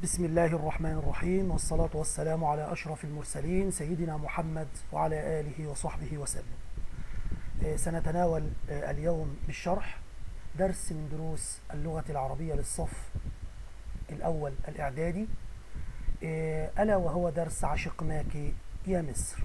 بسم الله الرحمن الرحيم والصلاة والسلام على أشرف المرسلين سيدنا محمد وعلى آله وصحبه وسلم آه، سنتناول آه، اليوم بالشرح درس من دروس اللغة العربية للصف الأول الإعدادي آه، ألا وهو درس عشقناك يا مصر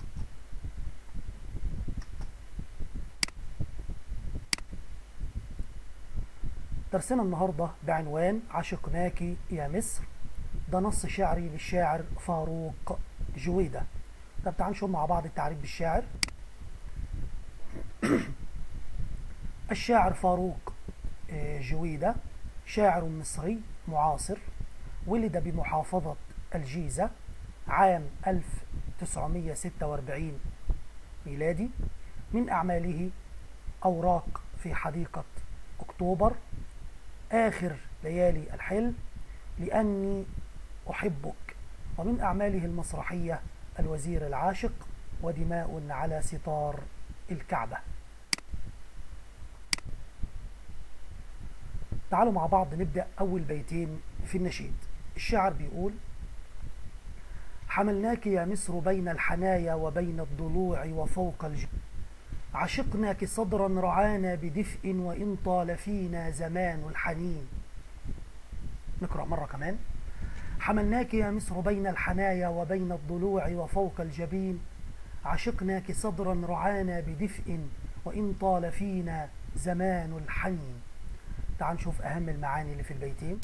درسنا النهاردة بعنوان عشقناك يا مصر ده نص شعري للشاعر فاروق جويدة طب تعالوا نشوف مع بعض التعريف بالشاعر الشاعر فاروق آه، جويدة شاعر مصري معاصر ولد بمحافظة الجيزة عام 1946 ميلادي من أعماله أوراق في حديقة أكتوبر آخر ليالي الحلم لأني أحبك ومن أعماله المسرحية الوزير العاشق ودماء على ستار الكعبة تعالوا مع بعض نبدأ أول بيتين في النشيد الشاعر بيقول حملناك يا مصر بين الحنايا وبين الضلوع وفوق الجبال عشقناك صدرا رعانا بدفء وإن طال فينا زمان الحنين نقرأ مرة كمان حملناك يا مصر بين الحنايا وبين الضلوع وفوق الجبين عشقناك صدرا رعانا بدفء وإن طال فينا زمان الحنين تعال نشوف أهم المعاني اللي في البيتين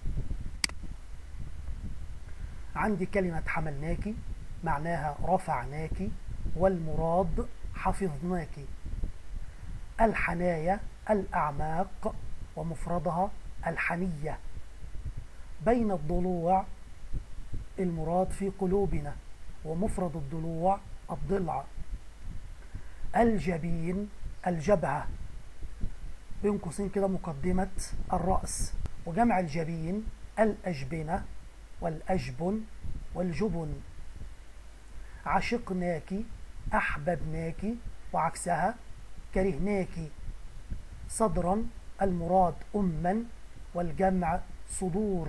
عندي كلمة حملناك معناها رفعناك والمراد حفظناك الحنايا الأعماق ومفردها الحنية بين الضلوع المراد في قلوبنا ومفرد الضلوع الضلع الجبين الجبهة بين قوسين كده مقدمة الرأس وجمع الجبين الأجبنة والأجبن والجبن عشقناك أحببناك وعكسها كرهناك صدرا المراد أما والجمع صدور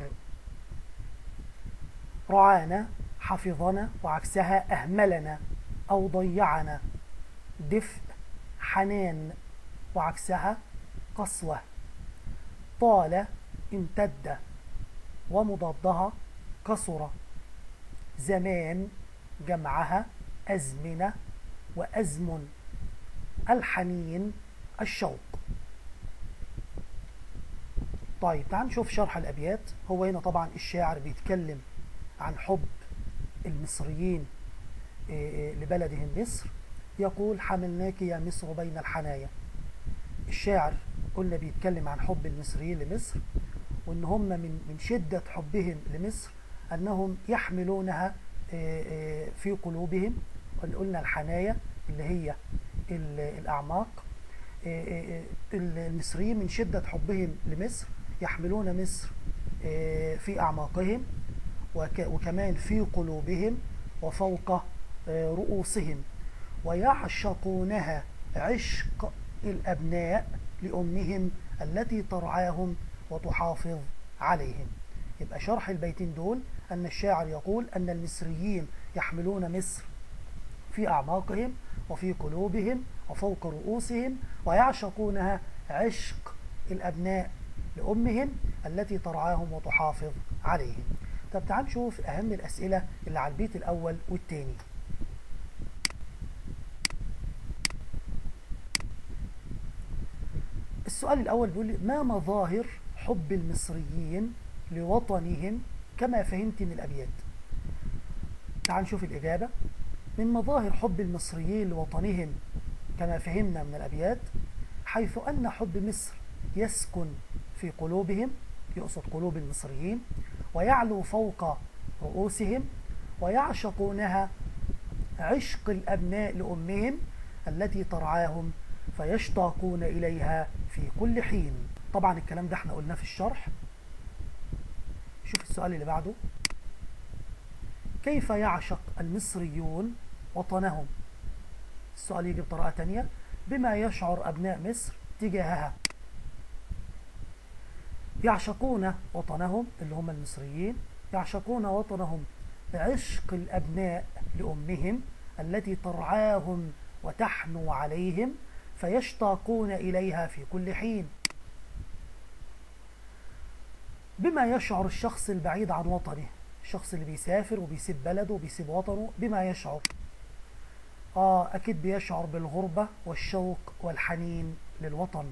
رعانا حفظنا وعكسها أهملنا أو ضيعنا دفء حنان وعكسها قسوة طال امتد ومضادها كسر زمان جمعها أزمنة وأزمن الحنين الشوق طيب تعال نشوف شرح الأبيات هو هنا طبعا الشاعر بيتكلم عن حب المصريين لبلدهم مصر يقول حملناك يا مصر بين الحنايا الشاعر قلنا بيتكلم عن حب المصريين لمصر وان هم من من شدة حبهم لمصر انهم يحملونها في قلوبهم قلنا الحنايا اللي هي الأعماق المصريين من شدة حبهم لمصر يحملون مصر في أعماقهم وكمان في قلوبهم وفوق رؤوسهم ويعشقونها عشق الأبناء لأمهم التي ترعاهم وتحافظ عليهم يبقى شرح البيتين دول أن الشاعر يقول أن المصريين يحملون مصر في أعماقهم وفي قلوبهم وفوق رؤوسهم ويعشقونها عشق الأبناء لأمهم التي ترعاهم وتحافظ عليهم طب تعال نشوف أهم الأسئلة اللي على البيت الأول والتاني السؤال الأول بيقول لي ما مظاهر حب المصريين لوطنهم كما فهمت من الأبيات تعال نشوف الإجابة من مظاهر حب المصريين لوطنهم كما فهمنا من الأبيات حيث أن حب مصر يسكن في قلوبهم يقصد قلوب المصريين ويعلو فوق رؤوسهم ويعشقونها عشق الأبناء لأمهم التي ترعاهم فيشتاقون إليها في كل حين طبعا الكلام ده احنا قلناه في الشرح شوف السؤال اللي بعده كيف يعشق المصريون وطنهم السؤال يجي بطريقة تانية بما يشعر أبناء مصر تجاهها يعشقون وطنهم اللي هم المصريين يعشقون وطنهم عشق الأبناء لأمهم التي ترعاهم وتحنو عليهم فيشتاقون إليها في كل حين بما يشعر الشخص البعيد عن وطنه الشخص اللي بيسافر وبيسيب بلده وبيسيب وطنه بما يشعر آه أكيد بيشعر بالغربة والشوق والحنين للوطن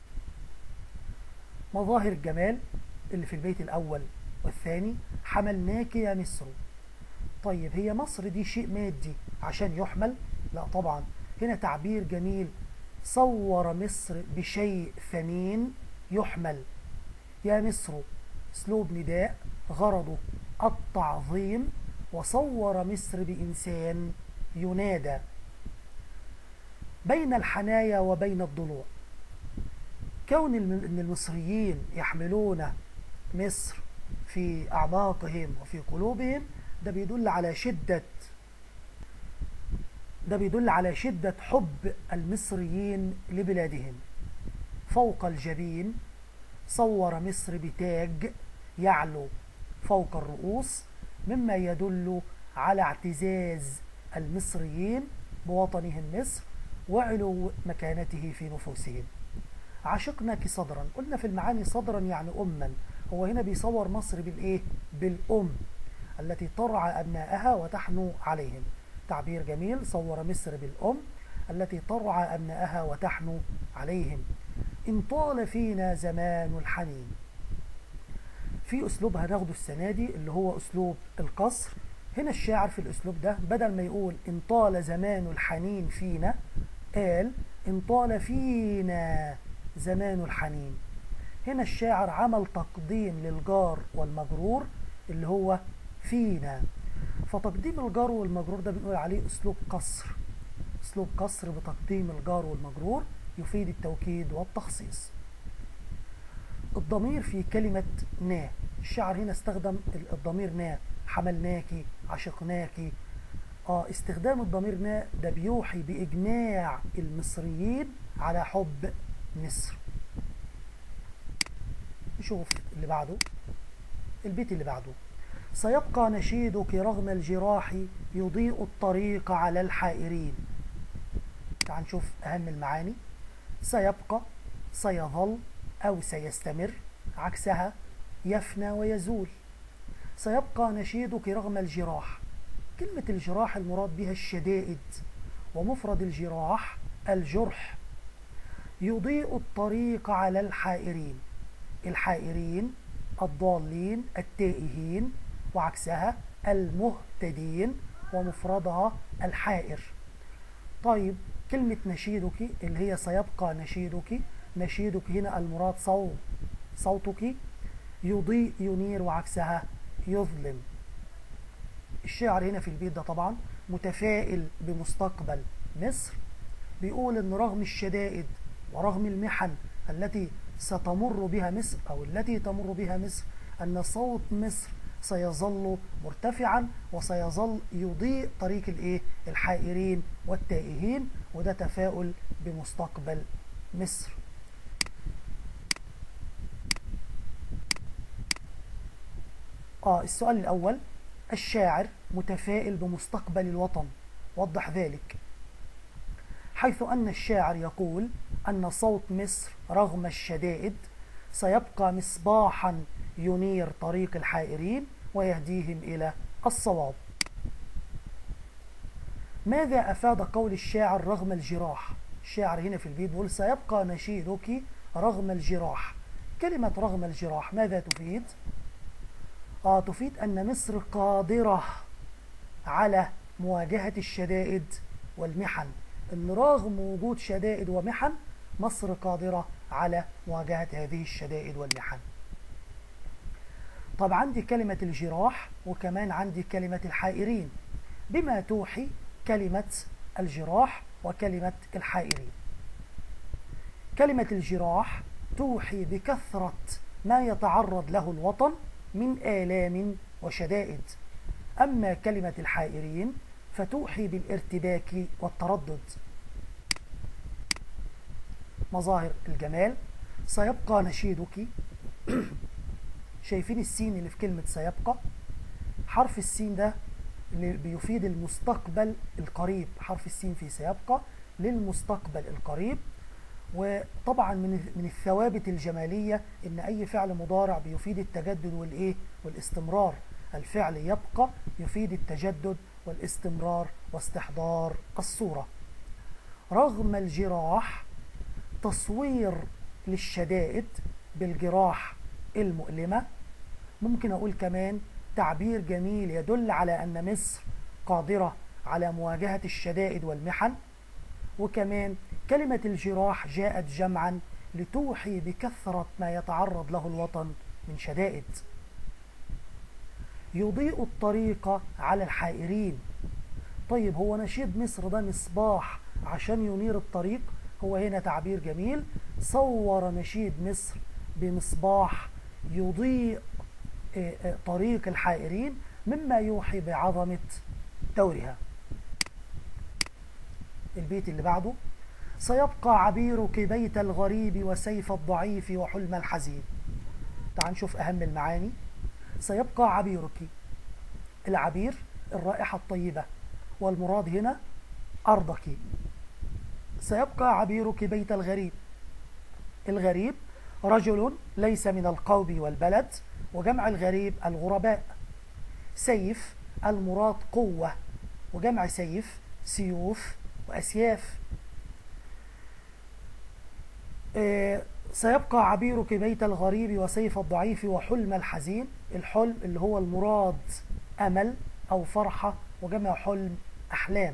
مظاهر الجمال اللي في البيت الأول والثاني حملناك يا مصر طيب هي مصر دي شيء مادي عشان يحمل لا طبعا هنا تعبير جميل صور مصر بشيء ثمين يحمل يا مصر اسلوب نداء غرضه التعظيم وصور مصر بإنسان ينادى بين الحنايا وبين الضلوع كون ان المصريين يحملون مصر في أعماقهم وفي قلوبهم ده بيدل على شدة ده بيدل على شدة حب المصريين لبلادهم فوق الجبين صور مصر بتاج يعلو فوق الرؤوس مما يدل على اعتزاز المصريين بوطنهم مصر وعلو مكانته في نفوسهم عشقناك صدرا قلنا في المعاني صدرا يعني أما هو هنا بيصور مصر بالإيه؟ بالأم التي ترعى أبنائها وتحنو عليهم تعبير جميل صور مصر بالأم التي ترعى أبنائها وتحنو عليهم إن طال فينا زمان الحنين في أسلوب هناخده السنة دي اللي هو أسلوب القصر هنا الشاعر في الأسلوب ده بدل ما يقول إن طال زمان الحنين فينا قال إن طال فينا زمان الحنين هنا الشاعر عمل تقديم للجار والمجرور اللي هو فينا فتقديم الجار والمجرور ده بنقول عليه أسلوب قصر أسلوب قصر بتقديم الجار والمجرور يفيد التوكيد والتخصيص الضمير في كلمة نا الشاعر هنا استخدم الضمير نا حملناكي عشقناكي آه استخدام الضمير نا ده بيوحي بإجماع المصريين على حب مصر نشوف اللي بعده البيت اللي بعده سيبقى نشيدك رغم الجراح يضيء الطريق على الحائرين تعال نشوف أهم المعاني سيبقى سيظل أو سيستمر عكسها يفنى ويزول سيبقى نشيدك رغم الجراح كلمة الجراح المراد بها الشدائد ومفرد الجراح الجرح يضيء الطريق على الحائرين الحائرين الضالين التائهين وعكسها المهتدين ومفردها الحائر طيب كلمة نشيدك اللي هي سيبقى نشيدك نشيدك هنا المراد صوت صوتك يضيء ينير وعكسها يظلم الشاعر هنا في البيت ده طبعا متفائل بمستقبل مصر بيقول ان رغم الشدائد ورغم المحن التي ستمر بها مصر او التي تمر بها مصر ان صوت مصر سيظل مرتفعا وسيظل يضيء طريق الايه الحائرين والتائهين وده تفاؤل بمستقبل مصر آه السؤال الأول الشاعر متفائل بمستقبل الوطن وضح ذلك حيث أن الشاعر يقول أن صوت مصر رغم الشدائد سيبقى مصباحا ينير طريق الحائرين ويهديهم إلى الصواب ماذا أفاد قول الشاعر رغم الجراح الشاعر هنا في البيت بيقول سيبقى نشيدك رغم الجراح كلمة رغم الجراح ماذا تفيد؟ آه تفيد أن مصر قادرة على مواجهة الشدائد والمحن أن رغم وجود شدائد ومحن مصر قادرة على مواجهة هذه الشدائد والمحن طب عندي كلمة الجراح وكمان عندي كلمة الحائرين بما توحي كلمة الجراح وكلمة الحائرين كلمة الجراح توحي بكثرة ما يتعرض له الوطن من آلام وشدائد أما كلمة الحائرين فتوحي بالارتباك والتردد مظاهر الجمال سيبقى نشيدك شايفين السين اللي في كلمة سيبقى حرف السين ده اللي بيفيد المستقبل القريب حرف السين في سيبقى للمستقبل القريب وطبعا من من الثوابت الجماليه ان اي فعل مضارع بيفيد التجدد والايه والاستمرار الفعل يبقى يفيد التجدد والاستمرار واستحضار الصوره رغم الجراح تصوير للشدائد بالجراح المؤلمه ممكن اقول كمان تعبير جميل يدل على ان مصر قادره على مواجهه الشدائد والمحن وكمان كلمة الجراح جاءت جمعا لتوحي بكثرة ما يتعرض له الوطن من شدائد يضيء الطريق على الحائرين طيب هو نشيد مصر ده مصباح عشان ينير الطريق هو هنا تعبير جميل صور نشيد مصر بمصباح يضيء طريق الحائرين مما يوحي بعظمة دورها البيت اللي بعده سيبقى عبيرك بيت الغريب وسيف الضعيف وحلم الحزين تعال نشوف أهم المعاني سيبقى عبيرك العبير الرائحة الطيبة والمراد هنا أرضك سيبقى عبيرك بيت الغريب الغريب رجل ليس من القوم والبلد وجمع الغريب الغرباء سيف المراد قوة وجمع سيف سيوف وأسياف آه سيبقى عبيرك بيت الغريب وسيف الضعيف وحلم الحزين الحلم اللي هو المراد أمل أو فرحة وجمع حلم أحلام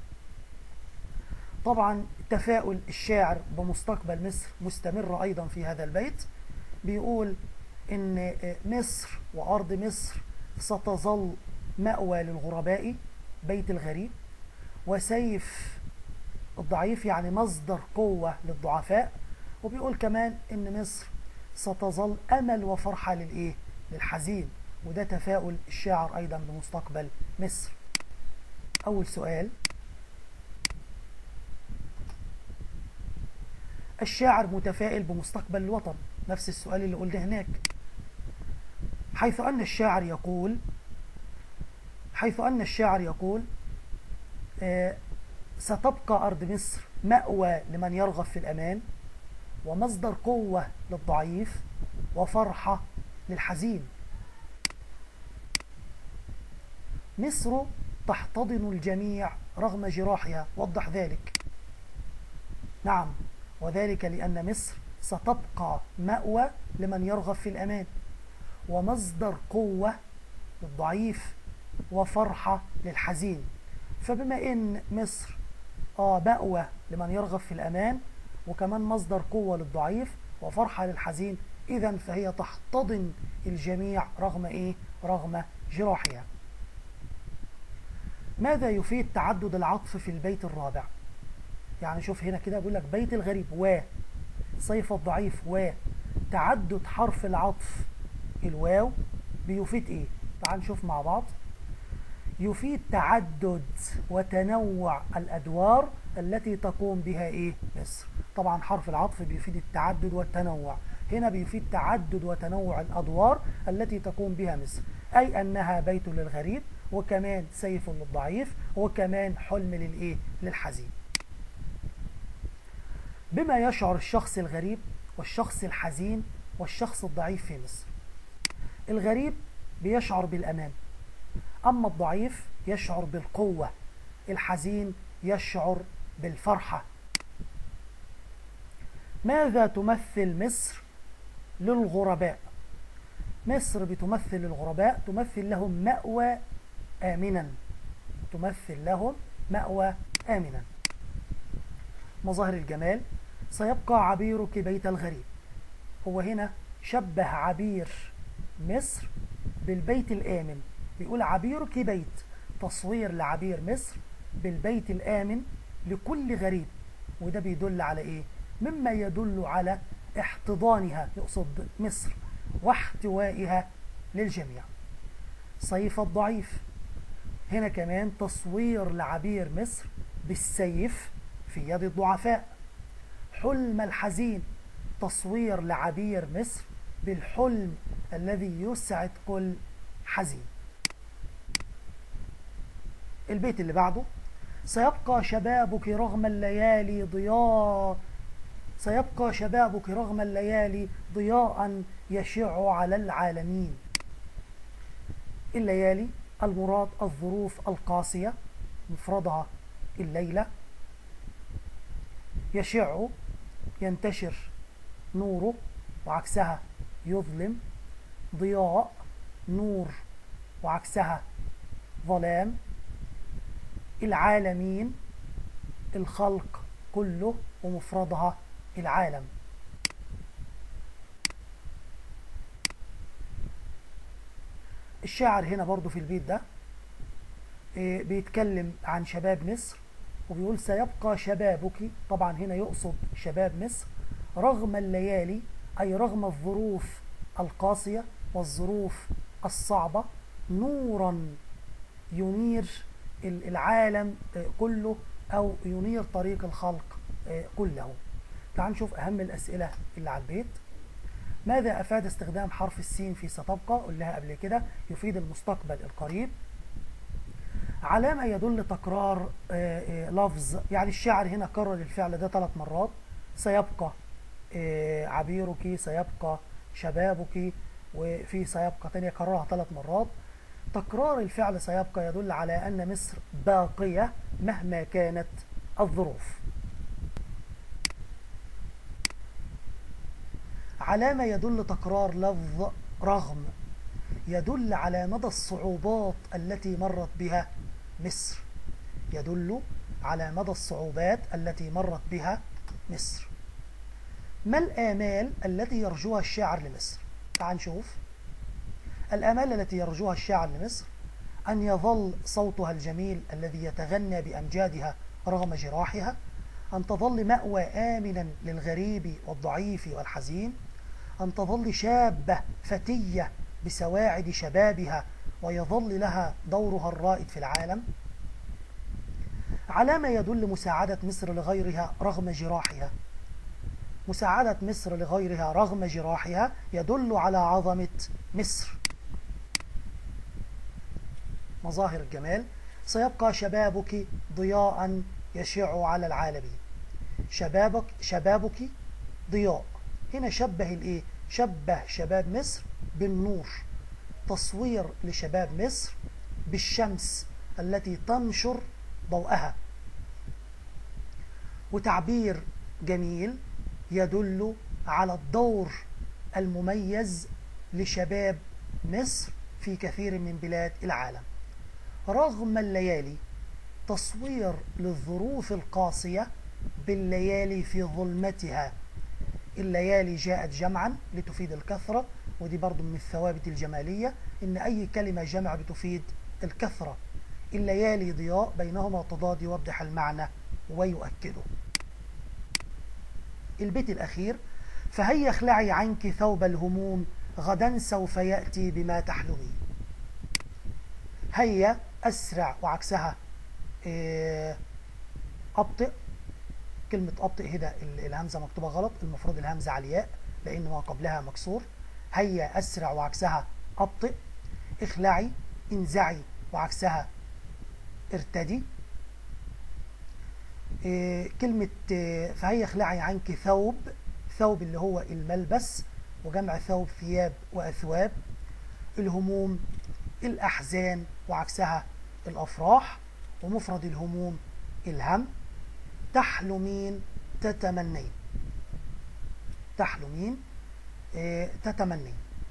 طبعا تفاؤل الشاعر بمستقبل مصر مستمر أيضا في هذا البيت بيقول إن مصر وأرض مصر ستظل مأوى للغرباء بيت الغريب وسيف الضعيف يعني مصدر قوة للضعفاء وبيقول كمان ان مصر ستظل امل وفرحة للايه للحزين وده تفاؤل الشاعر ايضا بمستقبل مصر اول سؤال الشاعر متفائل بمستقبل الوطن نفس السؤال اللي قلنا هناك حيث ان الشاعر يقول حيث ان الشاعر يقول آه ستبقى أرض مصر مأوى لمن يرغب في الأمان ومصدر قوة للضعيف وفرحة للحزين مصر تحتضن الجميع رغم جراحها وضح ذلك نعم وذلك لأن مصر ستبقى مأوى لمن يرغب في الأمان ومصدر قوة للضعيف وفرحة للحزين فبما ان مصر اه مأوى لمن يرغب في الامان وكمان مصدر قوة للضعيف وفرحة للحزين اذا فهي تحتضن الجميع رغم ايه رغم جراحها ماذا يفيد تعدد العطف في البيت الرابع يعني شوف هنا كده بيقول لك بيت الغريب و صيف الضعيف و تعدد حرف العطف الواو بيفيد ايه تعال نشوف مع بعض يفيد تعدد وتنوع الأدوار التي تقوم بها إيه مصر طبعا حرف العطف بيفيد التعدد والتنوع هنا بيفيد تعدد وتنوع الأدوار التي تقوم بها مصر أي أنها بيت للغريب وكمان سيف للضعيف وكمان حلم للإيه للحزين بما يشعر الشخص الغريب والشخص الحزين والشخص الضعيف في مصر الغريب بيشعر بالأمان أما الضعيف يشعر بالقوة الحزين يشعر بالفرحة ماذا تمثل مصر للغرباء مصر بتمثل للغرباء تمثل لهم مأوى آمنا تمثل لهم مأوى آمنا مظاهر الجمال سيبقى عبيرك بيت الغريب هو هنا شبه عبير مصر بالبيت الآمن بيقول عبيرك بيت تصوير لعبير مصر بالبيت الآمن لكل غريب وده بيدل على إيه؟ مما يدل على احتضانها يقصد مصر واحتوائها للجميع صيف الضعيف هنا كمان تصوير لعبير مصر بالسيف في يد الضعفاء حلم الحزين تصوير لعبير مصر بالحلم الذي يسعد كل حزين البيت اللي بعده سيبقى شبابك رغم الليالي ضياء سيبقى شبابك رغم الليالي ضياء يشع على العالمين الليالي المراد الظروف القاسية مفردها الليلة يشع ينتشر نوره وعكسها يظلم ضياء نور وعكسها ظلام العالمين الخلق كله ومفردها العالم الشاعر هنا برضو في البيت ده إيه، بيتكلم عن شباب مصر وبيقول سيبقى شبابك طبعا هنا يقصد شباب مصر رغم الليالي أي رغم الظروف القاسية والظروف الصعبة نورا ينير العالم آه، كله أو ينير طريق الخلق آه، كله تعال نشوف أهم الأسئلة اللي على البيت ماذا أفاد استخدام حرف السين في ستبقى قلناها قبل كده يفيد المستقبل القريب على ما يدل تكرار آه، لفظ يعني الشاعر هنا كرر الفعل ده ثلاث مرات سيبقى عبيرك سيبقى شبابك وفي سيبقى تانية كررها ثلاث مرات تكرار الفعل سيبقى يدل على أن مصر باقية مهما كانت الظروف على ما يدل تكرار لفظ رغم يدل على مدى الصعوبات التي مرت بها مصر يدل على مدى الصعوبات التي مرت بها مصر ما الآمال التي يرجوها الشاعر لمصر تعال نشوف الآمال التي يرجوها الشاعر لمصر أن يظل صوتها الجميل الذي يتغنى بأمجادها رغم جراحها أن تظل مأوى آمنا للغريب والضعيف والحزين أن تظل شابة فتية بسواعد شبابها ويظل لها دورها الرائد في العالم على ما يدل مساعدة مصر لغيرها رغم جراحها مساعدة مصر لغيرها رغم جراحها يدل على عظمة مصر مظاهر الجمال سيبقى شبابك ضياء يشع على العالمين شبابك شبابك ضياء هنا شبه الايه شبه شباب مصر بالنور تصوير لشباب مصر بالشمس التي تنشر ضوءها وتعبير جميل يدل على الدور المميز لشباب مصر في كثير من بلاد العالم رغم الليالي تصوير للظروف القاسية بالليالي في ظلمتها الليالي جاءت جمعا لتفيد الكثرة ودي برضو من الثوابت الجمالية إن أي كلمة جمع بتفيد الكثرة الليالي ضياء بينهما تضاد يوضح المعنى ويؤكده البيت الأخير فهيا اخلعي عنك ثوب الهموم غدا سوف يأتي بما تحلمين هيا أسرع وعكسها إيه، أبطئ كلمة أبطئ هنا الهمزة مكتوبة غلط المفروض الهمزة على الياء لأن ما قبلها مكسور هيا أسرع وعكسها أبطئ اخلعي انزعي وعكسها ارتدي إيه كلمة إيه فهي اخلعي عنك ثوب ثوب اللي هو الملبس وجمع ثوب ثياب وأثواب الهموم الأحزان وعكسها الأفراح ومفرد الهموم الهم تحلمين تتمنين تحلمين إيه تتمنين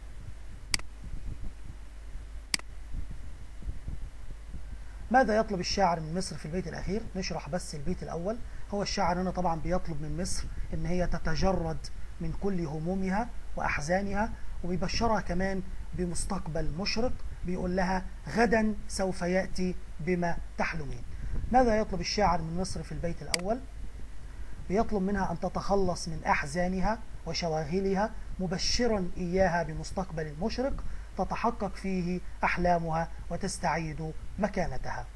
ماذا يطلب الشاعر من مصر في البيت الأخير نشرح بس البيت الأول هو الشاعر هنا طبعا بيطلب من مصر ان هي تتجرد من كل همومها وأحزانها وبيبشرها كمان بمستقبل مشرق بيقول لها غدا سوف يأتي بما تحلمين ماذا يطلب الشاعر من مصر في البيت الأول بيطلب منها أن تتخلص من أحزانها وشواغلها مبشرا إياها بمستقبل مشرق تتحقق فيه أحلامها وتستعيد مكانتها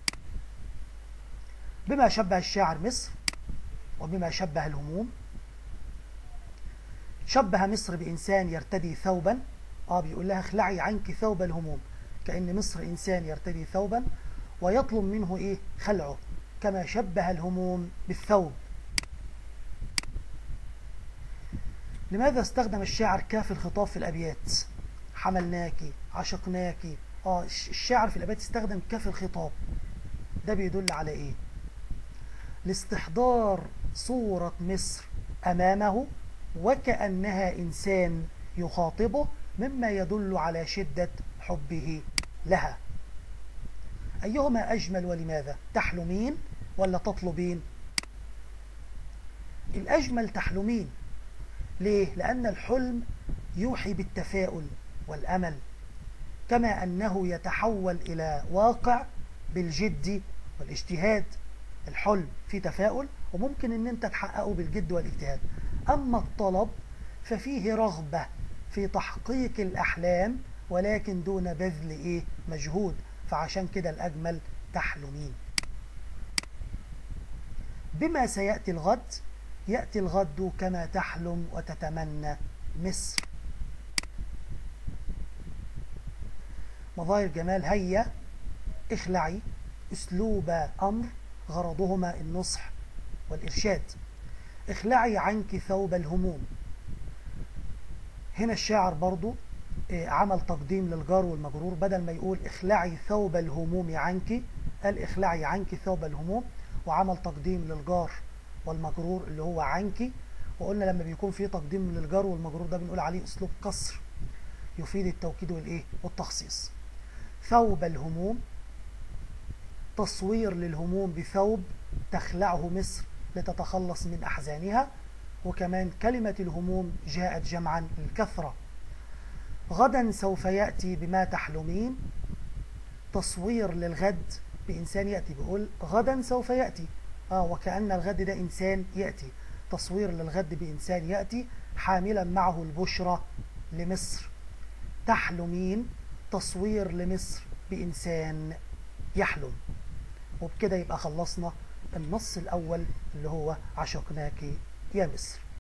بما شبه الشاعر مصر وبما شبه الهموم شبه مصر بإنسان يرتدي ثوبا آه بيقول لها اخلعي عنك ثوب الهموم كأن مصر إنسان يرتدي ثوبا ويطلب منه إيه خلعه كما شبه الهموم بالثوب لماذا استخدم الشاعر كاف الخطاب في الأبيات حملناك عشقناك آه الشاعر في الأبيات استخدم كاف الخطاب ده بيدل على إيه لاستحضار صورة مصر أمامه وكأنها إنسان يخاطبه مما يدل على شدة حبه لها أيهما أجمل ولماذا تحلمين ولا تطلبين الأجمل تحلمين ليه لأن الحلم يوحي بالتفاؤل والأمل كما أنه يتحول إلى واقع بالجد والاجتهاد الحلم في تفاؤل وممكن أن أنت تحققه بالجد والاجتهاد أما الطلب ففيه رغبة في تحقيق الأحلام ولكن دون بذل إيه مجهود فعشان كده الأجمل تحلمين بما سيأتي الغد يأتي الغد كما تحلم وتتمنى مصر مظاهر جمال هيا اخلعي اسلوب امر غرضهما النصح والارشاد اخلعي عنك ثوب الهموم هنا الشاعر برضو عمل تقديم للجار والمجرور بدل ما يقول اخلعي ثوب الهموم عنك قال اخلعي عنك ثوب الهموم وعمل تقديم للجار والمجرور اللي هو عنك وقلنا لما بيكون في تقديم للجار والمجرور ده بنقول عليه اسلوب قصر يفيد التوكيد والايه والتخصيص ثوب الهموم تصوير للهموم بثوب تخلعه مصر لتتخلص من أحزانها وكمان كلمة الهموم جاءت جمعا للكثرة غدا سوف يأتي بما تحلمين تصوير للغد بإنسان يأتي بيقول غدا سوف يأتي آه وكأن الغد ده إنسان يأتي تصوير للغد بإنسان يأتي حاملا معه البشرى لمصر تحلمين تصوير لمصر بإنسان يحلم وبكده يبقى خلصنا النص الأول اللي هو عشقناك يا مصر